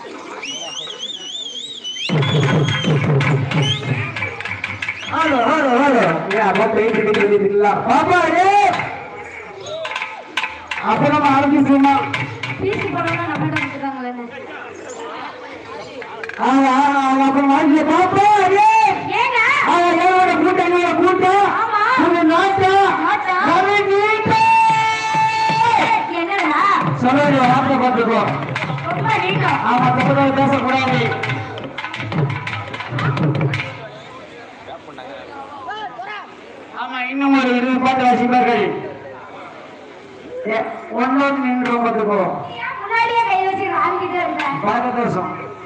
Hello hello hello அப்பா paint கட்டி சொல்லிருக்கலாம் பாப்பா ஏ அப்ப நம்ம ஆரம்பிச்சுமா பீஸ் போடலாம் நம்மகிட்ட கொடுத்துருக்காங்களே ஆமா ஆமா ஆமா அப்புறம் வாங்கி பாப்பா ஏ ஏங்க ஆமா ஏனோட கூட்டம் என்னோட கூட்டம் ஆமா. உங்க நாட்டம் நாட்டம். கரை நீட்டம் என்னடா சொல்ல வேண்டிய வார்த்தை பார்த்துக்கோ ரொம்ப நீட்டம் ஆமா தப்பு பேசக்கூடாது ஆமா இன்னும் ஒரு இருபது பாட்டு வாசிப்பார்கள் ஒன்னொன்று நின்று பார்த்துக்கோ ஏன் முன்னாடியே கை வச்சு ஆடிக்கிட்டே இருந்தேன் பாரதோஷம்